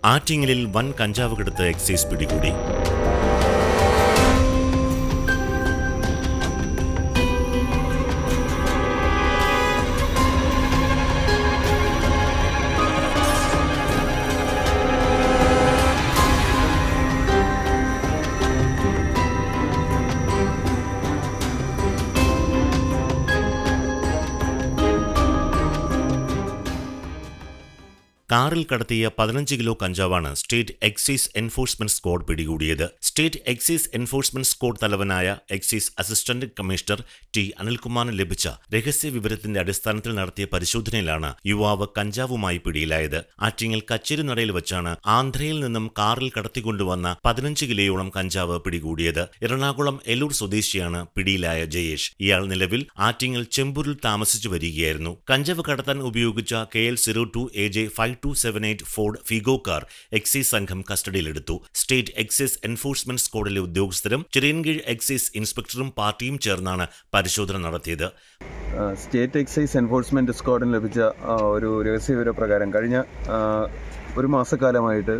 ആറ്റിങ്ങലിൽ വൻ കഞ്ചാവ് കെടുത്ത് എക്സൈസ് പിടികൂടി കാറിൽ കടത്തിയ പതിനഞ്ച് കിലോ കഞ്ചാവാണ് സ്റ്റേറ്റ് എക്സൈസ് എൻഫോഴ്സ്മെന്റ് സ്ക്വാഡ് പിടികൂടിയത് സ്റ്റേറ്റ് എക്സൈസ് എൻഫോഴ്സ്മെന്റ് സ്ക്വാഡ് തലവനായ എക്സൈസ് അസിസ്റ്റന്റ് കമ്മീഷണർ ടി അനിൽകുമാറിന് ലഭിച്ച രഹസ്യ വിവരത്തിന്റെ അടിസ്ഥാനത്തിൽ നടത്തിയ പരിശോധനയിലാണ് യുവാവ് കഞ്ചാവുമായി പിടിയിലായത് ആറ്റിങ്ങൽ കച്ചേരി നടയിൽ വെച്ചാണ് ആന്ധ്രയിൽ നിന്നും കാറിൽ കടത്തിക്കൊണ്ടുവന്ന പതിനഞ്ച് കിലോയോളം കഞ്ചാവ് പിടികൂടിയത് എറണാകുളം എലൂർ സ്വദേശിയാണ് പിടിയിലായ ജയേഷ് ഇയാൾ നിലവിൽ ആറ്റിങ്ങൽ ചെമ്പൂരിൽ താമസിച്ചു വരികയായിരുന്നു കഞ്ചാവ് കടത്താൻ ഉപയോഗിച്ച K L zero two A J five two seven eight Ford Figo car excise സംഘം കസ്റ്റഡിയിലെടുത്തു സ്റ്റേറ്റ് എക്സൈസ് എൻഫോഴ്സ്മെന്റ് സ്ക്വാഡിലെ ഉദ്യോഗസ്ഥരും ചിറയൻകീഴ് എക്സൈസ് ഇൻസ്പെക്ടറും പാർട്ടിയും ചേർന്നാണ് പരിശോധന നടത്തിയത് സ്റ്റേറ്റ് എക്സൈസ് എൻഫോഴ്സ്മെൻറ്റ് സ്ക്വാഡിന് ലഭിച്ച ആ, ഒരു രഹസ്യവിവരപ്രകാരം കഴിഞ്ഞ ആ, ഒരു മാസക്കാലമായിട്ട്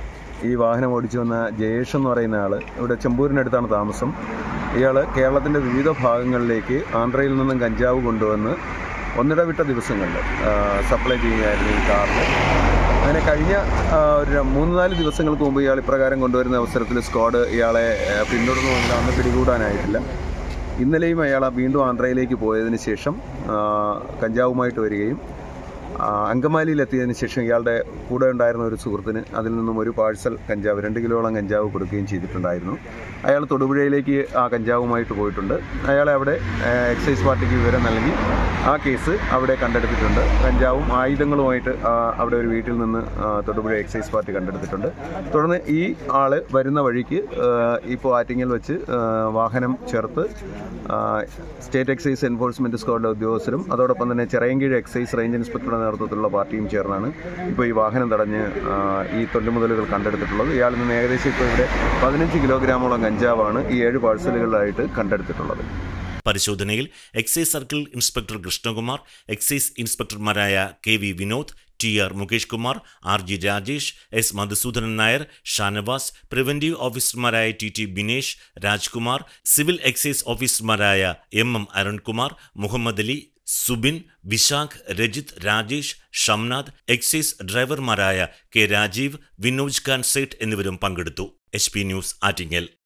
ഈ വാഹനം ഓടിച്ചു വന്ന ജയേഷ് എന്ന് പറയുന്ന ആൾ ഇവിടെ ചെമ്പൂരിനടുത്താണ് താമസം ഇയാൾ കേരളത്തിൻ്റെ വിവിധ ഭാഗങ്ങളിലേക്ക് ആന്ധ്രയിൽ നിന്നും കഞ്ചാവ് കൊണ്ടുവന്ന് ഒന്നിടവിട്ട ദിവസങ്ങളിൽ ആ, സപ്ലൈ ചെയ്യുകയായിരുന്നു ഈ കാറിൽ അങ്ങനെ കഴിഞ്ഞ ആ, ഒരു മൂന്ന് നാല് ദിവസങ്ങൾക്ക് മുമ്പ് ഇയാൾ ഇപ്രകാരം കൊണ്ടുവരുന്ന അവസരത്തിൽ സ്ക്വാഡ് ഇയാളെ ആ, പിന്തുടർന്നു വന്നില്ല അന്ന് പിടികൂടാനായിട്ടില്ല ഇന്നലെയും അയാൾ വീണ്ടും ആന്ധ്രയിലേക്ക് പോയതിന് ശേഷം ആ, കഞ്ചാവുമായിട്ട് വരികയും ആ, അങ്കമാലിയിലെത്തിയതിന് ശേഷം ഇയാളുടെ കൂടെ ഉണ്ടായിരുന്ന ഒരു സുഹൃത്തിന് അതിൽ നിന്നും ഒരു പാഴ്സൽ കഞ്ചാവ് രണ്ട് കിലോളം കഞ്ചാവ് കൊടുക്കുകയും ചെയ്തിട്ടുണ്ടായിരുന്നു അയാൾ തൊടുപുഴയിലേക്ക് ആ കഞ്ചാവുമായിട്ട് പോയിട്ടുണ്ട് അയാളെ അവിടെ ആ, എക്സൈസ് പാർട്ടിക്ക് വിവരം നൽകി ആ കേസ് അവിടെ കണ്ടെടുത്തിട്ടുണ്ട് കഞ്ചാവും ആയുധങ്ങളുമായിട്ട് ആ, അവിടെ ഒരു വീട്ടിൽ നിന്ന് ആ, തൊടുപുഴ എക്സൈസ് പാർട്ടി കണ്ടെടുത്തിട്ടുണ്ട് തുടർന്ന് ഈ ആള് വരുന്ന വഴിക്ക് ഇപ്പോൾ ആറ്റിങ്ങൽ വെച്ച് ആ, വാഹനം ചേർത്ത് ആ, സ്റ്റേറ്റ് എക്സൈസ് എൻഫോഴ്സ്മെന്റ് സ്ക്വാഡിലെ ഉദ്യോഗസ്ഥരും അതോടൊപ്പം തന്നെ ചിറയൻകീഴ് എക്സൈസ് റേഞ്ച് ഇൻസ്പെക്ടറുടെ നേതൃത്വത്തിലുള്ള പാർട്ടിയും ചേർന്നാണ് ഇപ്പോൾ ഈ വാഹനം തടഞ്ഞ് ആ, ഈ തൊണ്ടുമുതലുകൾ കണ്ടെടുത്തിട്ടുള്ളത് ഇയാളിൽ നിന്ന് ഏകദേശം ഇപ്പോൾ ഇവിടെ പതിനഞ്ച് കിലോഗ്രാമോളം കഞ്ചാവാണ് ഈ ഏഴ് പാഴ്സലുകളിലായിട്ട് കണ്ടെടുത്തിട്ടുള്ളത് പരിശോധനയിൽ excise circle inspector Krishnakumar excise ഇൻസ്പെക്ടർമാരായ K V Vinod T R Mukesh Kumar R G Rajesh S Madhusoodanan Nair Shanavas preventive ഓഫീസർമാരായ T T Binesh Rajkumar civil excise ഓഫീസർമാരായ M M Arunkumar Muhammad Ali Subin Vishakh Rajith Rajesh Shamnath excise ഡ്രൈവർമാരായ കെ രാജീവ് വിനോജ് ഖാൻ സേഠ് എന്നിവരും പങ്കെടുത്തു എച്ച് പി ന്യൂസ് ആറ്റിങ്ങൽ